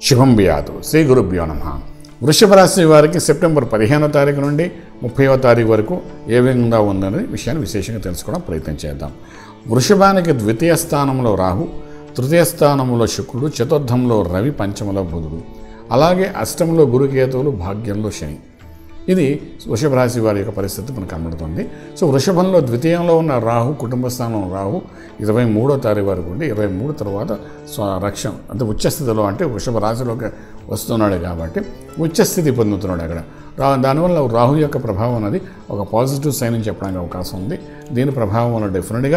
శుభం బియాదు శ్రీ గురుభ్యో నమ వృషభ రాశి వారికి సెప్టెంబర్ పదిహేనో తారీఖు నుండి ముప్పైవ తారీఖు వరకు ఏ విధంగా ఉందనే విషయాన్ని విశేషంగా తెలుసుకోవడం ప్రయత్నం చేద్దాం వృషభానికి ద్వితీయ స్థానంలో రాహు తృతీయ స్థానంలో శుక్రుడు చతుర్థంలో రవి పంచమలో బుధుడు అలాగే అష్టంలో గురుకేతువులు భాగ్యంలో శని ఇది వృషభ రాశి వారి యొక్క పరిస్థితి మనకు కనబడుతుంది సో వృషభంలో ద్వితీయంలో ఉన్న రాహు కుటుంబ స్థానంలో రాహు ఇరవై మూడో తారీఖు వరకు ఉండి ఇరవై మూడు తర్వాత స్వ రక్షణ అంటే ఉచ్చస్థితిలో అంటే వృషభ రాశిలోకి వస్తున్నాడు కాబట్టి ఉచ్చస్థితి పొందుతున్నాడు అక్కడ రా దానివల్ల రాహు యొక్క ప్రభావం అనేది ఒక పాజిటివ్ సైన్ అని చెప్పడానికి అవకాశం ఉంది దీని ప్రభావం వల్ల డెఫినెట్గా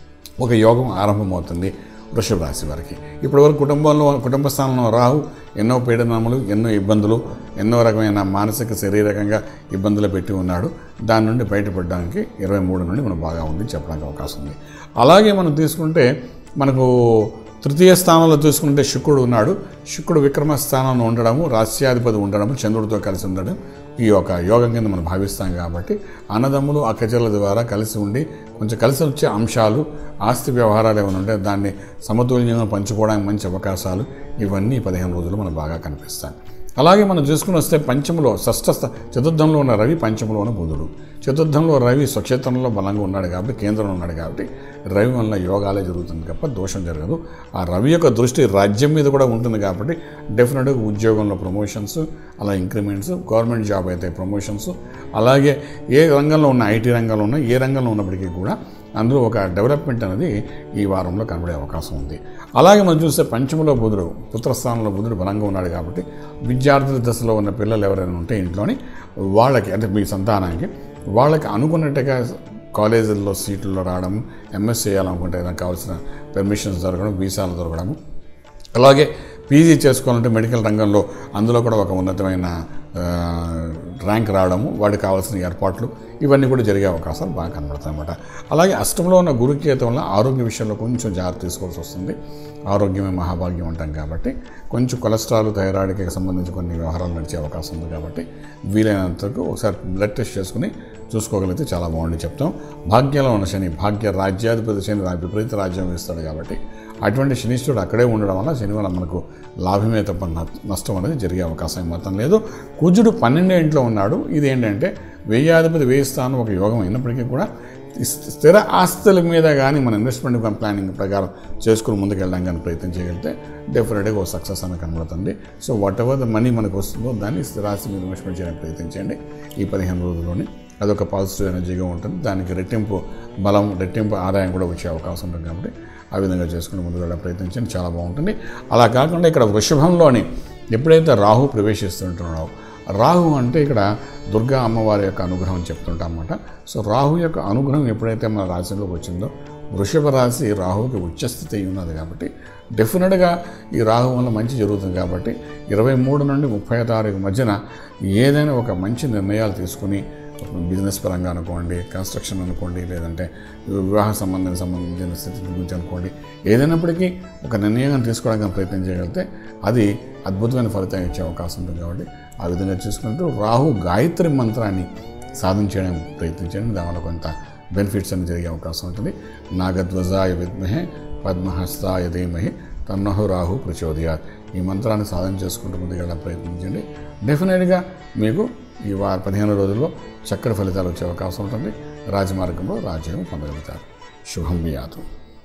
ఒక యోగం ఆరంభమవుతుంది వృషభ రాశి వారికి ఇప్పటివరకు కుటుంబంలో కుటుంబ స్థానంలో రాహు ఎన్నో పీడనములు ఎన్నో ఇబ్బందులు ఎన్నో రకమైన మానసిక శారీరకంగా ఇబ్బందులు పెట్టి ఉన్నాడు దాని నుండి బయటపడడానికి ఇరవై మూడు నుండి మనం బాగా ఉంది చెప్పడానికి అవకాశం ఉంది అలాగే మనం తీసుకుంటే మనకు తృతీయ స్థానంలో చూసుకుంటే శుక్రుడు ఉన్నాడు శుక్రుడు విక్రమ స్థానంలో ఉండడము రాస్యాధిపతి ఉండడము చంద్రుడితో కలిసి ఉండడం ఈ యొక్క యోగం కింద మనం భావిస్తాం కాబట్టి అన్నదమ్ములు అక్కచెల్ల ద్వారా కలిసి ఉండి కొంచెం కలిసి వచ్చే అంశాలు ఆస్తి వ్యవహారాలు ఏమైనా ఉంటే దాన్ని సమతుల్యంగా పంచుకోవడానికి మంచి అవకాశాలు ఇవన్నీ పదిహేను రోజులు మనకు బాగా కనిపిస్తాయి అలాగే మనం చూసుకుని వస్తే పంచములో షష్ఠ స్థ- చతుర్థంలో ఉన్న రవి పంచములో ఉన్న బుధుడు చతుర్థంలో రవి స్వక్షేత్రంలో బలంగా ఉన్నాడు కాబట్టి కేంద్రంలో ఉన్నాడు కాబట్టి రవి వల్ల యోగాలే జరుగుతుంది తప్ప దోషం జరగదు ఆ రవి యొక్క దృష్టి రాజ్యం మీద కూడా ఉంటుంది కాబట్టి డెఫినెట్గా ఉద్యోగంలో ప్రమోషన్స్ అలా ఇంక్రిమెంట్స్ గవర్నమెంట్ జాబ్ అయితే ప్రమోషన్స్ అలాగే ఏ రంగంలో ఉన్న ఐటీ రంగంలో ఉన్న ఏ రంగంలో ఉన్నప్పటికీ కూడా అందులో ఒక డెవలప్మెంట్ అనేది ఈ వారంలో కనబడే అవకాశం ఉంది అలాగే మనం చూస్తే పంచమలో బుధుడు పుత్రస్థానంలో బుధుడు బలంగా ఉన్నాడు కాబట్టి విద్యార్థుల దశలో ఉన్న పిల్లలు ఎవరైనా ఉంటే ఇంట్లోని వాళ్ళకి అంటే మీ సంతానానికి వాళ్ళకి అనుకున్నట్టుగా కాలేజీల్లో సీట్లలో రావడం ఎంఎస్ చేయాలనుకుంటే దానికి కావాల్సిన పెర్మిషన్స్ దొరకడం వీసాలు దొరకడము అలాగే పీజీ చేసుకోవాలంటే మెడికల్ రంగంలో అందులో కూడా ఒక ఉన్నతమైన ఆ, ర్యాంక్ రావడము వాటికి కావాల్సిన ఏర్పాట్లు ఇవన్నీ కూడా జరిగే అవకాశాలు బాగా కనబడతాయి అన్నమాట అలాగే అష్టంలో ఉన్న గురుకేతం వల్ల ఆరోగ్య విషయంలో కొంచెం జాగ్రత్త తీసుకోవాల్సి వస్తుంది ఆరోగ్యమే మహాభాగ్యం అంటాం కాబట్టి కొంచెం కొలెస్ట్రాల్ థైరాయిడ్కి సంబంధించి కొన్ని వ్యవహారాలు నడిచే అవకాశం ఉంది కాబట్టి వీలైనంతకు ఒకసారి బ్లడ్ టెస్ట్ చేసుకుని చూసుకోగలిగితే చాలా బాగుంది చెప్తాం భాగ్యంలో ఉన్న శని భాగ్య రాజ్యాధిపతి శని రా- విపరీత రాజ్యం ఇస్తాడు కాబట్టి అటువంటి శనిశ్వరుడు అక్కడే ఉండడం వల్ల శని వల్ల మనకు లాభమే తప్ప న- నష్టం అనేది జరిగే అవకాశం మాత్రం లేదు కుజుడు పన్నెండో ఇంట్లో ఉన్నాడు ఇది ఏంటంటే వెయ్యాధిపతి వెయ్యి స్థానం ఒక యోగం అయినప్పటికీ కూడా స్థి- స్థిర ఆస్తుల మీద కానీ మన ఇన్వెస్ట్మెంట్ ప్లానింగ్ ప్రకారం చేసుకుని ముందుకెళ్ళడం కానీ ప్రయత్నం చేయగలిగితే డెఫినెట్గా ఒక సక్సెస్ అనేది కనబడుతుంది so whatever the money మనకు వస్తుందో దాన్ని స్థిరాస్తి మీద ఇన్వెస్ట్మెంట్ చేయడానికి ప్రయత్నించండి ఈ పదిహేను రోజుల్లోనే అదొక పాజిటివ్ ఎనర్జీగా ఉంటుంది దానికి రెట్టింపు బలం రెట్టింపు ఆదాయం కూడా వచ్చే అవకాశం ఉంటుంది కాబట్టి ఆ విధంగా చేసుకుని ముందుకు వెళ్ళే ప్రయత్నించండి చాలా బాగుంటుంది అలా కాకుండా ఇక్కడ వృషభంలోని ఎప్పుడైతే రాహు ప్రవేశిస్తుంటున్నాడో రాహు అంటే ఇక్కడ దుర్గా అమ్మవారి యొక్క అనుగ్రహం చెప్తుంటాం అన్నమాట సో రాహు యొక్క అనుగ్రహం ఎప్పుడైతే మన రాశిలోకి వచ్చిందో వృషభ రాశి రాహుకి ఉచ్చస్థితి అయి ఉన్నది కాబట్టి డెఫినెట్గా ఈ రాహు వల్ల మంచి జరుగుతుంది కాబట్టి ఇరవై మూడు నుండి ముప్పై తారీఖు మధ్యన ఏదైనా ఒక మంచి నిర్ణయాలు తీసుకుని బిజినెస్ పరంగా అనుకోండి కన్స్ట్రక్షన్ అనుకోండి లేదంటే వివాహ సంబంధం సంబంధించిన స్థితి గురించి అనుకోండి ఏదైనప్పటికీ ఒక నిర్ణయం తీసుకోవడానికి ప్రయత్నం చేయగలిగితే అది అద్భుతమైన ఫలితం ఇచ్చే అవకాశం ఉంటుంది కాబట్టి ఆ విధంగా చూసుకుంటూ రాహు గాయత్రి మంత్రాన్ని సాధించడానికి ప్రయత్నించండి దానివల్ల కొంత బెనిఫిట్స్ అని జరిగే అవకాశం ఉంటుంది నాగధ్వజాయ విద్మహే పద్మహస్తాయ ధీమహి తన్నహు రాహు ప్రచోదయాత్ ఈ మంత్రాన్ని సాధన చేసుకుంటూ ముందుకెళ్ళ ప్రయత్నించండి డెఫినెట్గా మీకు ఈ వార పదిహేను రోజుల్లో చక్కటి ఫలితాలు వచ్చే అవకాశం ఉంటుంది రాజమార్గంలో రాజ్యం పొందగలుగుతారు శుభం వియాతం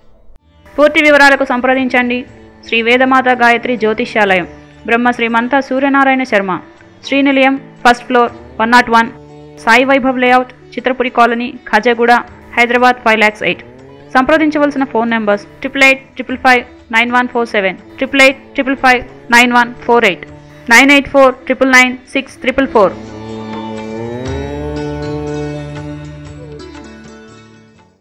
పూర్తి వివరాలకు సంప్రదించండి Shri Vedamata Gayatri Jyotishyalayam Brahma Srimantha Suryanarayana Sharma Srinilayam first floor one nought one Sai Vaibhav layout Chitrapuri colony Khajaguda Hyderabad five lakhs eight సంప్రదించవలసిన phone numbers triple eight triple five nine one four seven triple eight triple five nine one four eight nine eight four triple nine six triple four